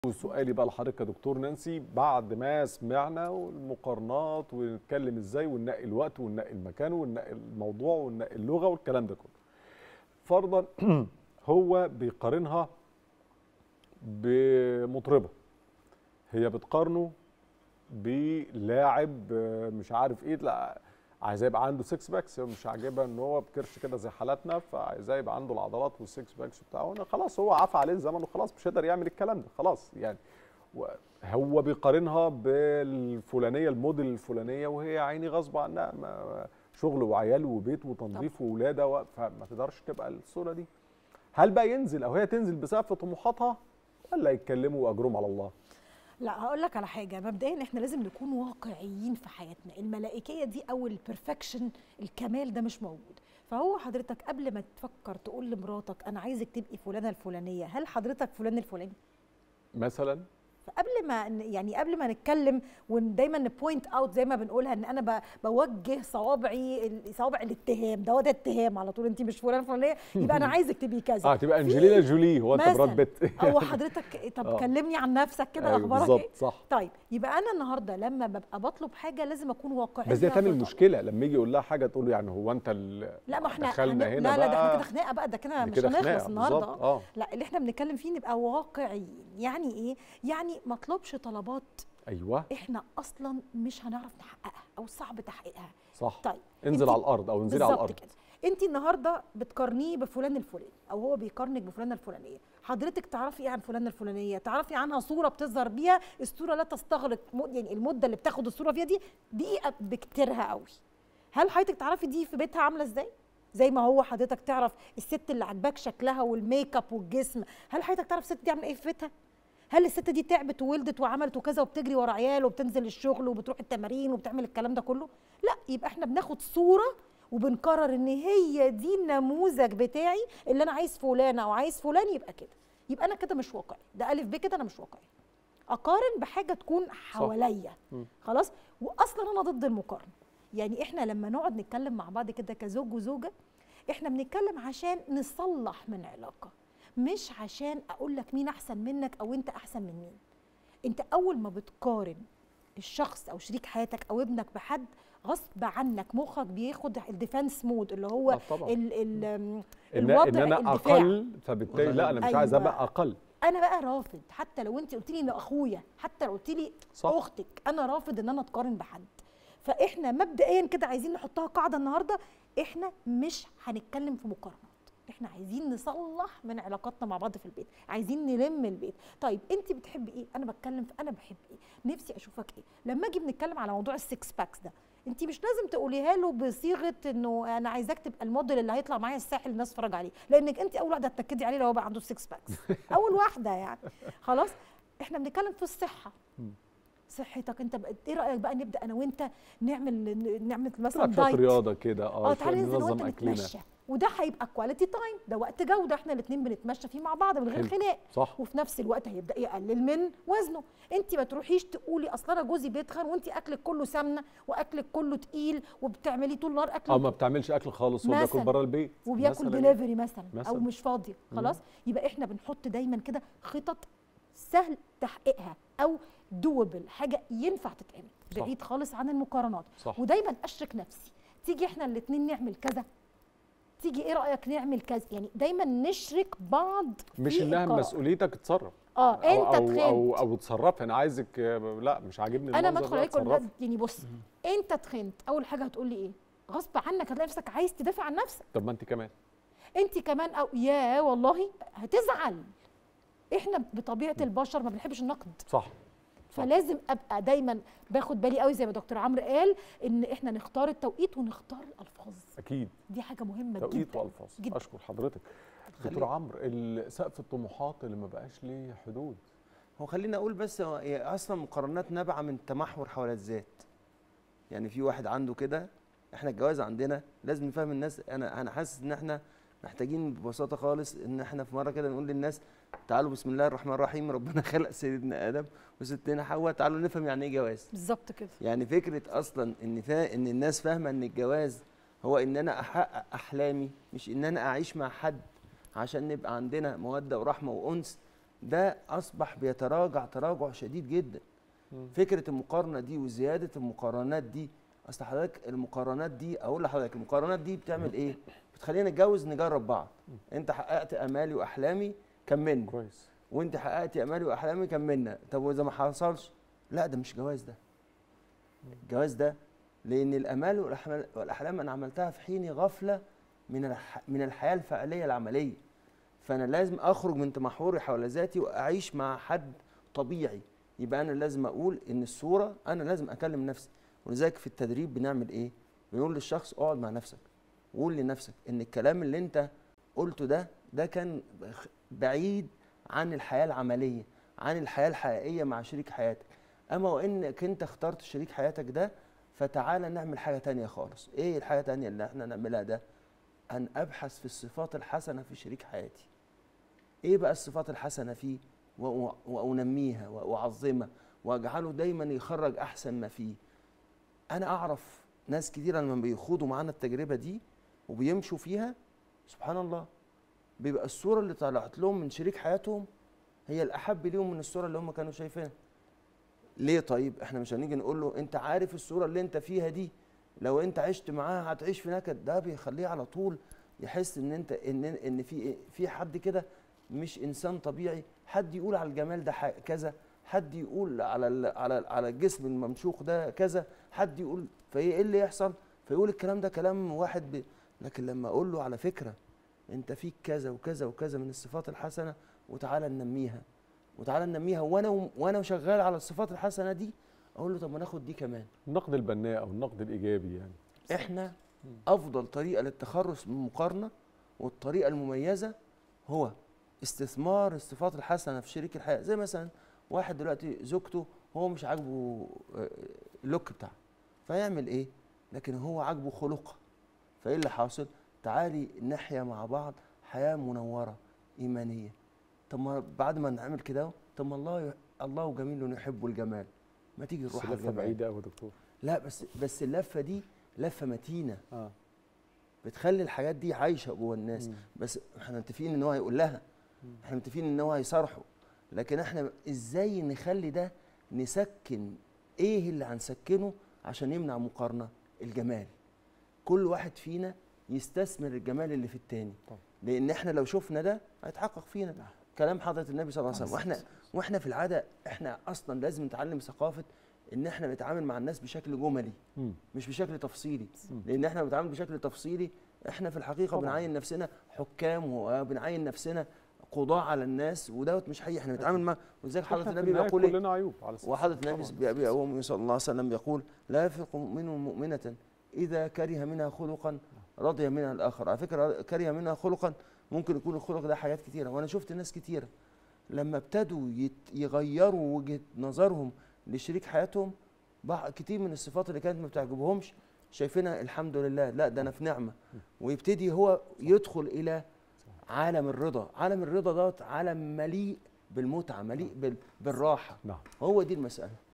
وسؤالي بقى لحضرتك يا دكتور نانسي بعد ما سمعنا المقارنات ونتكلم ازاي وننقي الوقت وننقي المكان وننقي الموضوع وننقي اللغه والكلام ده كله. فرضا هو بيقارنها بمطربه هي بتقارنه بلاعب آه، مش عارف ايه لا عايزاه يبقى عنده سكس باكس مش عاجبها ان هو بكرش كده زي حالاتنا فعايزاه يبقى عنده العضلات والسكس باكس بتاعه أنا خلاص هو عفى عليه الزمن وخلاص مش هيقدر يعمل الكلام ده خلاص يعني و- هو بيقارنها بالفلانيه الموديل الفلانيه وهي يا عيني غصب عنها ما- شغل وعيال وبيت وتنظيف وولاده و- فما تقدرش تبقى الصوره دي هل بقى ينزل او هي تنزل بسقف طموحاتها ولا يتكلموا واجرهم على الله لا هقول لك على حاجه مبدئيا احنا لازم نكون واقعيين في حياتنا الملائكيه دي او البرفكشن الكمال ده مش موجود فهو حضرتك قبل ما تفكر تقول لمراتك انا عايزك تبقي فلانه الفلانيه هل حضرتك فلان الفلاني مثلا فقبل ما ن- يعني قبل ما نتكلم ودايما نبوينت اوت زي ما بنقولها ان انا ب- بوجه صوابعي ال- صوابع الاتهام ده هو ده اتهام على طول انت مش فلانه فلانيه يبقى انا عايزك تبقي كذا اه تبقى في- انجلينا جولي هو انت مثلاً. براد بيت او حضرتك طب آه. كلمني عن نفسك كده أيوة اخبارك بالظبط ايه صح طيب يبقى انا النهارده لما ببقى بطلب حاجه لازم اكون واقعيه بس دي في هتعمل الطلب. مشكله لما يجي يقول لها حاجه تقول له يعني هو انت ال- لا ما احنا دخلنا هن- هنا لا لا ده احنا بقى كده خناقه بقى ده كده دي مش كده هنخلص خناقة، النهارده بالظبط، آه. لا اللي احنا بنتكلم فيه نبقى واقعيين يعني ايه يعني ما اطلبش طلبات ايوه احنا اصلا مش هنعرف نحققها او صعب تحقيقها صح طيب انزل انت- على الارض او انزلي على بالظبط الارض كده انت النهارده بتقارنيه بفلان الفلاني او هو بيقارنك بفلانه الفلانيه حضرتك تعرفي ايه عن فلانه الفلانيه تعرفي عنها صوره بتظهر بيها الصوره لا تستغرق م- يعني المده اللي بتاخد الصوره فيها دي دقيقه بكتيرها قوي هل حضرتك تعرفي دي في بيتها عامله ازاي زي ما هو حضرتك تعرف الست اللي عاجباك شكلها والميك اب والجسم هل حضرتك تعرف الست دي عامله ايه في بيتها هل الست دي تعبت وولدت وعملت وكذا وبتجري ورا عيال وبتنزل الشغل وبتروح التمارين وبتعمل الكلام ده كله لا يبقى احنا بناخد صوره وبنقرر ان هي دي النموذج بتاعي اللي انا عايز فلانه او عايز فلان يبقى كده يبقى انا كده مش واقعي ده الف ب كده انا مش واقعي اقارن بحاجه تكون حواليا مم. خلاص واصلا انا ضد المقارنه يعني احنا لما نقعد نتكلم مع بعض كده كزوج وزوجه احنا بنتكلم عشان نصلح من علاقه مش عشان اقول لك مين احسن منك او انت احسن من مين انت اول ما بتقارن الشخص او شريك حياتك او ابنك بحد غصب عنك مخك بياخد الديفense مود اللي هو آه طبعا. ال ال ان, الوضع إن انا الدفاع. اقل فبالتالي لا انا مش عايز أيوة. ابقى اقل انا بقى رافض حتى لو انت قلت لي ان اخويا حتى لو قلت لي صح. اختك انا رافض ان انا اتقارن بحد فاحنا مبدئيا كده عايزين نحطها قاعده النهارده احنا مش هنتكلم في مقارنات احنا عايزين نصلح من علاقاتنا مع بعض في البيت عايزين نلم البيت طيب انت بتحبي ايه انا بتكلم في انا بحب ايه نفسي اشوفك ايه لما اجي بنتكلم على موضوع السكس باكس ده انت مش لازم تقوليها له بصيغه انه انا عايزاك تبقى الموديل اللي هيطلع معايا الساحل الناس تتفرج عليه لانك انت اول واحده هتنكدي عليه لو هو بقى عنده سكس باكس اول واحده يعني خلاص احنا بنتكلم في الصحه صحتك انت بقى ايه رايك بقى نبدا انا وانت نعمل نعمل مثلا نلعب شويه دايت رياضه كده اه اه تعالى شوية ننزل ننظم وانت اكلنا نتمشى وده هيبقى كواليتي تايم ده وقت جوده احنا الاثنين بنتمشى فيه مع بعض من غير حلو. خناق صح وفي نفس الوقت هيبدا يقلل من وزنه انت ما تروحيش تقولي اصل انا جوزي بيتخن وانت اكلك كله سمنه واكلك كله تقيل وبتعملي طول النهار اكل او ما بتعملش اكل خالص هو بياكل مثلاً. بره البيت وبياكل مثلاً يعني. دليفري مثلا او مثلاً. مش فاضيه خلاص يبقى احنا بنحط دايما كده خطط سهل تحقيقها او دوبل حاجه ينفع تتعمل صح. بعيد خالص عن المقارنات صح ودايما اشرك نفسي تيجي احنا الاثنين نعمل كذا تيجي ايه رايك نعمل كذا يعني دايما نشرك بعض مش في انها القرار. مسؤوليتك اتصرف اه أو انت او تخنت او, أو اتصرفي انا عايزك آه، لا مش عاجبني انا المنظر بدخل ده، عليك اقول اتصرفي. لك يعني بص انت تخنت اول حاجه هتقول لي ايه غصب عنك هتلاقي نفسك عايز تدافع عن نفسك طب ما انت كمان انت كمان او يا والله هتزعل احنا بطبيعه البشر ما بنحبش النقد صح فلازم ابقى دايما باخد بالي قوي زي ما دكتور عمرو قال ان احنا نختار التوقيت ونختار الالفاظ اكيد دي حاجه مهمه توقيت جدا والفاظ جدا. اشكر حضرتك دكتور خلي- عمرو ال- سقف الطموحات اللي ما بقاش ليه حدود هو خليني اقول بس هو هي اصلا مقارنات نابعه من تمحور حول الذات يعني في واحد عنده كده احنا الجواز عندنا لازم نفهم الناس انا انا حاسس ان احنا محتاجين ببساطه خالص ان احنا في مره كده نقول للناس تعالوا بسم الله الرحمن الرحيم ربنا خلق سيدنا ادم وستنا حواء تعالوا نفهم يعني ايه جواز بالظبط كده يعني فكره اصلا ان فا ان الناس فاهمه ان الجواز هو ان انا احقق احلامي مش ان انا اعيش مع حد عشان نبقى عندنا موده ورحمه وانس ده اصبح بيتراجع تراجع شديد جدا مم. فكره المقارنه دي وزياده المقارنات دي اصل حضرتك المقارنات دي اقول لحضرتك المقارنات دي بتعمل ايه بتخلينا نتجوز نجرب بعض انت حققت امالي واحلامي كملنا كويس وانت حققت امالي واحلامي كملنا طب واذا ما حصلش لا ده مش جواز ده الجواز ده لان الامال والأحمال- والاحلام انا عملتها في حين غفله من الح... من الحياه الفعليه العمليه فانا لازم اخرج من تمحوري حول ذاتي واعيش مع حد طبيعي يبقى انا لازم اقول ان الصوره انا لازم اكلم نفسي ولذلك في التدريب بنعمل ايه بنقول للشخص اقعد مع نفسك وقول لنفسك ان الكلام اللي انت قلته ده ده كان بخ- بعيد عن الحياه العمليه عن الحياه الحقيقيه مع شريك حياتك اما وانك انت اخترت شريك حياتك ده فتعالى نعمل حاجه تانية خالص ايه الحاجه التانية اللي احنا نعملها ده ان ابحث في الصفات الحسنه في شريك حياتي ايه بقى الصفات الحسنه فيه و- و- وانميها و- واعظمها واجعله دايما يخرج احسن ما فيه انا اعرف ناس كتير لما بيخوضوا معانا التجربه دي وبيمشوا فيها سبحان الله بيبقى الصوره اللي طلعت لهم من شريك حياتهم هي الاحب ليهم من الصوره اللي هم كانوا شايفينها ليه طيب احنا مش هنيجي نقول له انت عارف الصوره اللي انت فيها دي لو انت عشت معاها هتعيش في نكد ده بيخليه على طول يحس ان انت ان ان في في حد كده مش انسان طبيعي حد يقول على الجمال ده ح- كذا حد يقول على ال على ال على الجسم الممشوق ده كذا حد يقول فايه ايه اللي يحصل فيقول الكلام ده كلام واحد ب... لكن لما اقول له على فكره انت فيك كذا وكذا وكذا من الصفات الحسنه وتعالى ننميها وتعالى ننميها وانا وانا شغال على الصفات الحسنه دي اقول له طب ما ناخد دي كمان النقد البناء او النقد الايجابي يعني احنا افضل طريقه للتخرج من المقارنه والطريقه المميزه هو استثمار الصفات الحسنه في شريك الحياه زي مثلا واحد دلوقتي زوجته هو مش عاجبه آه، اللوك بتاعه فيعمل ايه لكن هو عاجبه خلقه فايه اللي حاصل تعالي نحيا مع بعض حياه منوره ايمانيه طب ما بعد ما نعمل كده طب ما الله ي- الله جميل يحب الجمال ما تيجي بس نروح على لفه الجمال بعيده قوي يا دكتور لا بس بس اللفه دي لفه متينه اه بتخلي الحاجات دي عايشه جوه الناس مم. بس احنا متفقين ان هو هيقول لها احنا متفقين ان هو هيصارحه لكن احنا ازاي نخلي ده نسكن ايه اللي هنسكنه عشان يمنع مقارنه الجمال كل واحد فينا يستثمر الجمال اللي في التاني طبعا. لان احنا لو شفنا ده هيتحقق فينا نعم. كلام حضره النبي صلى الله عليه وسلم واحنا واحنا في العاده احنا اصلا لازم نتعلم ثقافه ان احنا نتعامل مع الناس بشكل جملي مم. مش بشكل تفصيلي مم. لان احنا بنتعامل بشكل تفصيلي احنا في الحقيقه طبعاً. بنعين نفسنا حكام وبنعين نفسنا قضاة على الناس ودوت مش حقيقي احنا بنتعامل مع ولذلك حضره إحنا في النبي النهاية بيقول ايه كلنا عيوب على اساس وحضره النبي طبعاً. بي- بي- صلى الله عليه وسلم بيقول لا يفرق مؤمن مؤمنه اذا كره منها خلقا رضي منها الاخر على فكره كره منها خلقا ممكن يكون الخلق ده حاجات كتيره وانا شفت ناس كتيره لما ابتدوا يت- يغيروا وجهه نظرهم لشريك حياتهم بع- كتير من الصفات اللي كانت ما بتعجبهمش شايفينها الحمد لله لا ده انا في نعمه ويبتدي هو يدخل الى عالم الرضا عالم الرضا دوت عالم مليء بالمتعه مليء بال- بالراحه نعم هو دي المساله